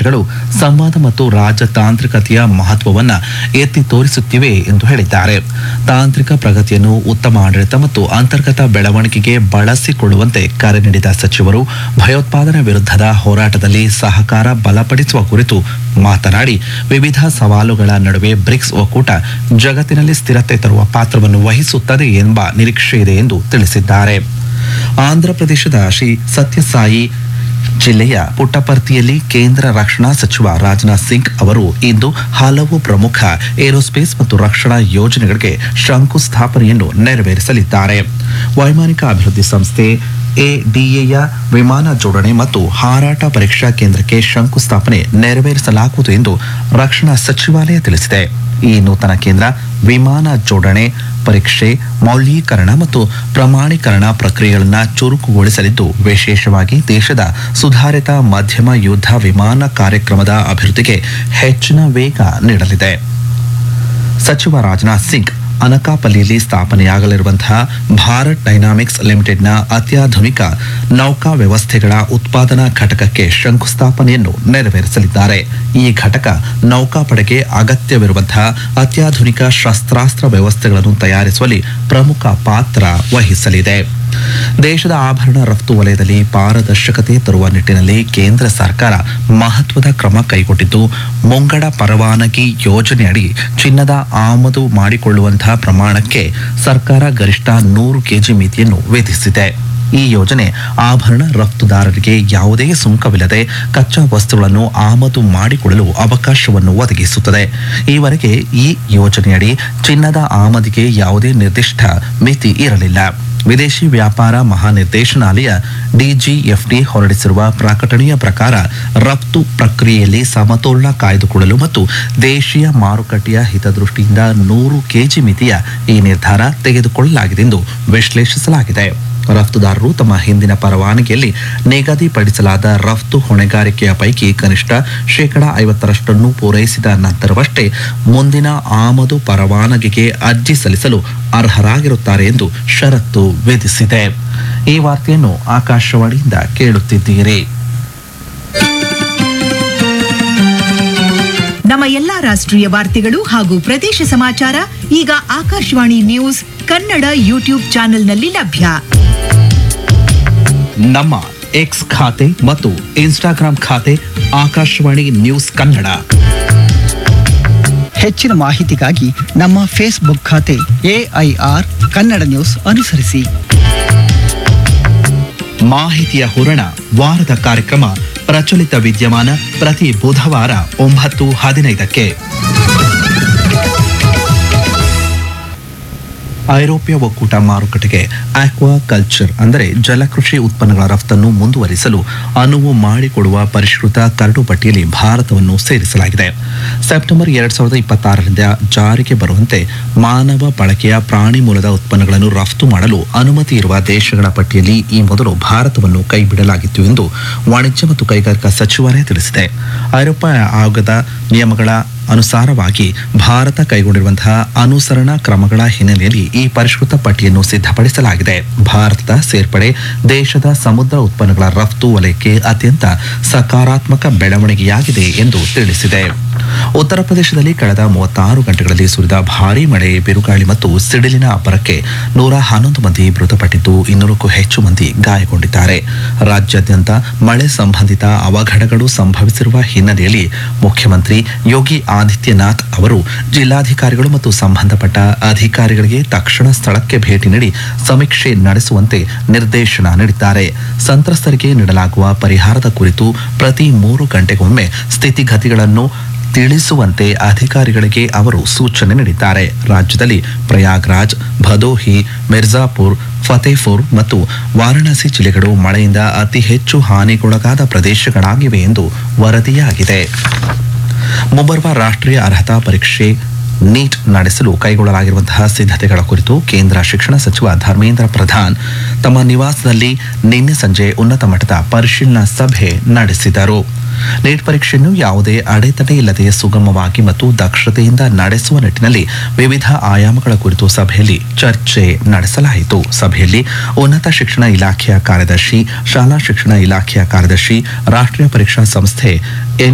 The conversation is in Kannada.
ಫಲಿತಾಂಶಗಳು ಸಂವಾದ ಮತ್ತು ರಾಜತಾಂತ್ರಿಕತೆಯ ಮಹತ್ವವನ್ನ ಎತ್ತಿ ತೋರಿಸುತ್ತಿವೆ ಎಂದು ಹೇಳಿದ್ದಾರೆ ತಾಂತ್ರಿಕ ಪ್ರಗತಿಯನ್ನು ಉತ್ತಮ ಆಡಳಿತ ಮತ್ತು ಅಂತರ್ಗತ ಬೆಳವಣಿಗೆಗೆ ಬಳಸಿಕೊಳ್ಳುವಂತೆ ಕರೆ ನೀಡಿದ ಸಚಿವರು ಭಯೋತ್ಪಾದನೆ ವಿರುದ್ಧದ ಹೋರಾಟದಲ್ಲಿ ಸಹಕಾರ ಬಲಪಡಿಸುವ ಕುರಿತು ಮಾತನಾಡಿ ವಿವಿಧ ಸವಾಲುಗಳ ನಡುವೆ ಬ್ರಿಕ್ಸ್ ಒಕ್ಕೂಟ ಜಗತ್ತಿನಲ್ಲಿ ಸ್ಥಿರತೆ ತರುವ ಪಾತ್ರವನ್ನು ವಹಿಸುತ್ತದೆ ಎಂಬ ನಿರೀಕ್ಷೆ ಇದೆ ಎಂದು ತಿಳಿಸಿದ್ದಾರೆ ಆಂಧ್ರಪ್ರದೇಶದ ಶ್ರೀ ಸತ್ಯಸಾಯಿ ಜಿಲ್ಲೆಯ ಪುಟ್ಟಪರ್ತಿಯಲ್ಲಿ ಕೇಂದ್ರ ರಕ್ಷಣಾ ಸಚಿವ ರಾಜನಾಥ್ ಸಿಂಗ್ ಅವರು ಇಂದು ಹಲವು ಪ್ರಮುಖ ಏರೋಸ್ಪೇಸ್ ಮತ್ತು ರಕ್ಷಣಾ ಯೋಜನೆಗಳಿಗೆ ಶಂಕುಸ್ಥಾಪನೆಯನ್ನು ನೆರವೇರಿಸಲಿದ್ದಾರೆ ವೈಮಾನಿಕ ಅಭಿವೃದ್ಧಿ ಸಂಸ್ಥೆ ಎಡಿಎಯ ವಿಮಾನ ಜೋಡಣೆ ಮತ್ತು ಹಾರಾಟ ಪರೀಕ್ಷಾ ಕೇಂದ್ರಕ್ಕೆ ಶಂಕುಸ್ಥಾಪನೆ ನೆರವೇರಿಸಲಾಗುವುದು ಎಂದು ರಕ್ಷಣಾ ಸಚಿವಾಲಯ ತಿಳಿಸಿದೆ ಈ ನೂತನ ಕೇಂದ್ರ ವಿಮಾನ ಜೋಡಣೆ ಪರೀಕ್ಷೆ ಮೌಲ್ಯೀಕರಣ ಮತ್ತು ಪ್ರಮಾಣೀಕರಣ ಪ್ರಕ್ರಿಯೆಗಳನ್ನು ಚುರುಕುಗೊಳಿಸಲಿದ್ದು ವಿಶೇಷವಾಗಿ ದೇಶದ ಸುಧಾರಿತ ಮಧ್ಯಮ ಯುದ್ಧ ವಿಮಾನ ಕಾರ್ಯಕ್ರಮದ ಅಭಿವೃದ್ಧಿಗೆ ಹೆಚ್ಚಿನ ವೇಗ ನೀಡಲಿದೆ ಸಚಿವ ರಾಜನಾಥ್ ಸಿಂಗ್ ಅನಕಾಪಲ್ಲಿಯಲ್ಲಿ ಸ್ಥಾಪನೆಯಾಗಲಿರುವಂತಹ ಭಾರತ್ ಡೈನಾಮಿಕ್ಸ್ ಲಿಮಿಟೆಡ್ನ ಅತ್ಯಾಧುನಿಕ ನೌಕಾ ವ್ಯವಸ್ಥೆಗಳ ಉತ್ಪಾದನಾ ಘಟಕಕ್ಕೆ ಶಂಕುಸ್ಥಾಪನೆಯನ್ನು ನೆರವೇರಿಸಲಿದ್ದಾರೆ ಈ ಘಟಕ ನೌಕಾಪಡೆಗೆ ಅಗತ್ಯವಿರುವಂತಹ ಅತ್ಯಾಧುನಿಕ ಶಸ್ತ್ರಾಸ್ತ್ರ ವ್ಯವಸ್ಥೆಗಳನ್ನು ತಯಾರಿಸುವಲ್ಲಿ ಪ್ರಮುಖ ಪಾತ್ರ ವಹಿಸಲಿದೆ ದೇಶದ ಆಭರಣ ರಫ್ತು ವಲಯದಲ್ಲಿ ಪಾರದರ್ಶಕತೆ ತರುವ ನಿಟ್ಟಿನಲ್ಲಿ ಕೇಂದ್ರ ಸರ್ಕಾರ ಮಹತ್ವದ ಕ್ರಮ ಕೈಗೊಂಡಿದ್ದು ಮುಂಗಡ ಪರವಾನಗಿ ಯೋಜನೆಯಡಿ ಚಿನ್ನದ ಆಮದು ಮಾಡಿಕೊಳ್ಳುವಂತಹ ಪ್ರಮಾಣಕ್ಕೆ ಸರ್ಕಾರ ಗರಿಷ್ಠ ನೂರು ಕೆಜಿ ಮಿತಿಯನ್ನು ವಿಧಿಸಿದೆ ಈ ಯೋಜನೆ ಆಭರಣ ರಫ್ತುದಾರರಿಗೆ ಯಾವುದೇ ಸುಂಕವಿಲ್ಲದೆ ಕಚ್ಚಾ ವಸ್ತುಗಳನ್ನು ಆಮದು ಮಾಡಿಕೊಳ್ಳಲು ಅವಕಾಶವನ್ನು ಒದಗಿಸುತ್ತದೆ ಈವರೆಗೆ ಈ ಯೋಜನೆಯಡಿ ಚಿನ್ನದ ಆಮದಿಗೆ ಯಾವುದೇ ನಿರ್ದಿಷ್ಟ ಮಿತಿ ಇರಲಿಲ್ಲ ವಿದೇಶಿ ವ್ಯಾಪಾರ ಮಹಾನಿರ್ದೇಶನಾಲಯ ಡಿಜಿಎಫ್ಡಿ ಹೊರಡಿಸಿರುವ ಪ್ರಕಟಣೆಯ ಪ್ರಕಾರ ರಫ್ತು ಪ್ರಕ್ರಿಯೆಯಲ್ಲಿ ಸಮತೋಲನ ಕಾಯ್ದುಕೊಳ್ಳಲು ಮತ್ತು ದೇಶೀಯ ಮಾರುಕಟ್ಟೆಯ ಹಿತದೃಷ್ಟಿಯಿಂದ ನೂರು ಕೆಜಿ ಮಿತಿಯ ಈ ನಿರ್ಧಾರ ತೆಗೆದುಕೊಳ್ಳಲಾಗಿದೆ ಎಂದು ವಿಶ್ಲೇಷಿಸಲಾಗಿದೆ ರಫ್ತುದಾರರು ತಮ್ಮ ಹಿಂದಿನ ಪರವಾನಗಿಯಲ್ಲಿ ನಿಗದಿಪಡಿಸಲಾದ ರಫ್ತು ಹೊಣೆಗಾರಿಕೆಯ ಪೈಕಿ ಕನಿಷ್ಠ ಶೇಕಡಾ ಐವತ್ತರಷ್ಟನ್ನು ಪೂರೈಸಿದ ನಂತರವಷ್ಟೇ ಮುಂದಿನ ಆಮದು ಪರವಾನಗಿಗೆ ಅರ್ಜಿ ಸಲ್ಲಿಸಲು ಅರ್ಹರಾಗಿರುತ್ತಾರೆ ಎಂದು ಷರತ್ತು ವಿಧಿಸಿದೆ ಈ ವಾರ್ತೆಯನ್ನು ಆಕಾಶವಾಣಿಯಿಂದ ಕೇಳುತ್ತಿದ್ದೀರಿ ನಮ್ಮ ಎಲ್ಲಾ ರಾಷ್ಟ್ರೀಯ ವಾರ್ತೆಗಳು ಹಾಗೂ ಪ್ರದೇಶ ಸಮಾಚಾರ ಈಗ ಆಕಾಶವಾಣಿ ನ್ಯೂಸ್ ಕನ್ನಡ ಯೂಟ್ಯೂಬ್ ಚಾನೆಲ್ನಲ್ಲಿ ಲಭ್ಯ ನಮ್ಮ ಎಕ್ಸ್ ಖಾತೆ ಮತ್ತು ಇನ್ಸ್ಟಾಗ್ರಾಂ ಖಾತೆ ಆಕಾಶವಾಣಿ ನ್ಯೂಸ್ ಕನ್ನಡ ಹೆಚ್ಚಿನ ಮಾಹಿತಿಗಾಗಿ ನಮ್ಮ ಫೇಸ್ಬುಕ್ ಖಾತೆ ಎಐಆರ್ ಕನ್ನಡ ನ್ಯೂಸ್ ಅನುಸರಿಸಿ ಮಾಹಿತಿಯ ಹೂರಣ ವಾರದ ಕಾರ್ಯಕ್ರಮ ಪ್ರಚಲಿತ ವಿದ್ಯಮಾನ ಪ್ರತಿ ಬುಧವಾರ ಒಂಬತ್ತು ಹದಿನೈದಕ್ಕೆ ಐರೋಪ್ಯ ಒಕ್ಕೂಟ ಮಾರುಕಟ್ಟೆಗೆ ಆಕ್ವಾ ಕಲ್ಚರ್ ಅಂದರೆ ಜಲಕೃಷಿ ಉತ್ಪನ್ನಗಳ ರಫ್ತನ್ನು ಮುಂದುವರಿಸಲು ಅನುವು ಮಾಡಿಕೊಡುವ ಪರಿಷ್ಕೃತ ಕರಡು ಪಟ್ಟಿಯಲ್ಲಿ ಭಾರತವನ್ನು ಸೇರಿಸಲಾಗಿದೆ ಸೆಪ್ಟೆಂಬರ್ ಎರಡ್ ಸಾವಿರದ ಇಪ್ಪತ್ತಾರರಿಂದ ಜಾರಿಗೆ ಬರುವಂತೆ ಮಾನವ ಬಳಕೆಯ ಪ್ರಾಣಿ ಮೂಲದ ಉತ್ಪನ್ನಗಳನ್ನು ರಫ್ತು ಮಾಡಲು ಅನುಮತಿ ಇರುವ ದೇಶಗಳ ಪಟ್ಟಿಯಲ್ಲಿ ಈ ಮೊದಲು ಭಾರತವನ್ನು ಕೈಬಿಡಲಾಗಿತ್ತು ಎಂದು ವಾಣಿಜ್ಯ ಮತ್ತು ಕೈಗಾರಿಕಾ ಸಚಿವಾಲಯ ತಿಳಿಸಿದೆ ಐರೋಪ್ಯ ಆಯೋಗದ ನಿಯಮಗಳ ಅನುಸಾರವಾಗಿ ಭಾರತ ಕೈಗೊಂಡಿರುವಂತಹ ಅನುಸರಣಾ ಕ್ರಮಗಳ ಹಿನ್ನೆಲೆಯಲ್ಲಿ ಈ ಪರಿಷ್ಕೃತ ಪಟ್ಟಿಯನ್ನು ಸಿದ್ಧಪಡಿಸಲಾಗಿದೆ ಭಾರತದ ಸೇರ್ಪಡೆ ದೇಶದ ಸಮುದ್ರ ಉತ್ಪನ್ನಗಳ ರಫ್ತು ವಲಯಕ್ಕೆ ಅತ್ಯಂತ ಸಕಾರಾತ್ಮಕ ಬೆಳವಣಿಗೆಯಾಗಿದೆ ಎಂದು ತಿಳಿಸಿದೆ ಉತ್ತರ ಪ್ರದೇಶದಲ್ಲಿ ಕಳೆದ ಮೂವತ್ತಾರು ಗಂಟೆಗಳಲ್ಲಿ ಸುರಿದ ಭಾರೀ ಮಳೆ ಬಿರುಗಾಳಿ ಮತ್ತು ಸಿಡಿಲಿನ ಅಬ್ಬರಕ್ಕೆ ನೂರ ಹನ್ನೊಂದು ಮಂದಿ ಮೃತಪಟ್ಟಿದ್ದು ಇನ್ನೂರಕ್ಕೂ ಹೆಚ್ಚು ಮಂದಿ ಗಾಯಗೊಂಡಿದ್ದಾರೆ ರಾಜ್ಯಾದ್ಯಂತ ಮಳೆ ಸಂಬಂಧಿತ ಅವಘಡಗಳು ಸಂಭವಿಸಿರುವ ಹಿನ್ನೆಲೆಯಲ್ಲಿ ಮುಖ್ಯಮಂತ್ರಿ ಯೋಗಿ ಆದಿತ್ಯನಾಥ್ ಅವರು ಜಿಲ್ಲಾಧಿಕಾರಿಗಳು ಮತ್ತು ಸಂಬಂಧಪಟ್ಟ ಅಧಿಕಾರಿಗಳಿಗೆ ತಕ್ಷಣ ಸ್ಥಳಕ್ಕೆ ಭೇಟಿ ನೀಡಿ ಸಮೀಕ್ಷೆ ನಡೆಸುವಂತೆ ನಿರ್ದೇಶನ ನೀಡಿದ್ದಾರೆ ಸಂತ್ರಸ್ತರಿಗೆ ನೀಡಲಾಗುವ ಪರಿಹಾರದ ಕುರಿತು ಪ್ರತಿ ಮೂರು ಗಂಟೆಗೊಮ್ಮೆ ಸ್ಥಿತಿಗತಿಗಳನ್ನು ತಿಳಿಸುವಂತೆ ಅಧಿಕಾರಿಗಳಿಗೆ ಅವರು ಸೂಚನೆ ನೀಡಿದ್ದಾರೆ ರಾಜ್ಯದಲ್ಲಿ ಪ್ರಯಾಗ್ರಾಜ್ ಭದೋಹಿ ಮಿರ್ಜಾಪುರ್ ಫತೇಪುರ್ ಮತ್ತು ವಾರಣಾಸಿ ಜಿಲ್ಲೆಗಳು ಮಳೆಯಿಂದ ಅತಿ ಹೆಚ್ಚು ಹಾನಿಗೊಳಗಾದ ಪ್ರದೇಶಗಳಾಗಿವೆ ಎಂದು ವರದಿಯಾಗಿದೆ ಮುಂಬರುವ ರಾಷ್ಟ್ರೀಯ ಅರ್ಹತಾ ಪರೀಕ್ಷೆ ನೀಟ್ ನಡೆಸಲು ಕೈಗೊಳ್ಳಲಾಗಿರುವಂತಹ ಸಿದ್ಧತೆಗಳ ಕುರಿತು ಕೇಂದ್ರ ಶಿಕ್ಷಣ ಸಚಿವ ಧರ್ಮೇಂದ್ರ ಪ್ರಧಾನ್ ತಮ್ಮ ನಿವಾಸದಲ್ಲಿ ನಿನ್ನೆ ಸಂಜೆ ಉನ್ನತ ಮಟ್ಟದ ಪರಿಶೀಲನಾ ಸಭೆ ನಡೆಸಿದರು ನೀಟ್ ಪರೀಕ್ಷೆಯನ್ನು ಯಾವುದೇ ಅಡೆತಡೆ ಇಲ್ಲದೆ ಸುಗಮವಾಗಿ ಮತ್ತು ದಕ್ಷತೆಯಿಂದ ನಡೆಸುವ ನಿಟ್ಟಿನಲ್ಲಿ ವಿವಿಧ ಆಯಾಮಗಳ ಕುರಿತು ಸಭೆಯಲ್ಲಿ ಚರ್ಚೆ ನಡೆಸಲಾಯಿತು ಸಭೆಯಲ್ಲಿ ಉನ್ನತ ಶಿಕ್ಷಣ ಇಲಾಖೆಯ ಕಾರ್ಯದರ್ಶಿ ಶಾಲಾ ಶಿಕ್ಷಣ ಇಲಾಖೆಯ ಕಾರ್ಯದರ್ಶಿ ರಾಷ್ಟ್ರೀಯ ಪರೀಕ್ಷಾ ಸಂಸ್ಥೆ ಎನ್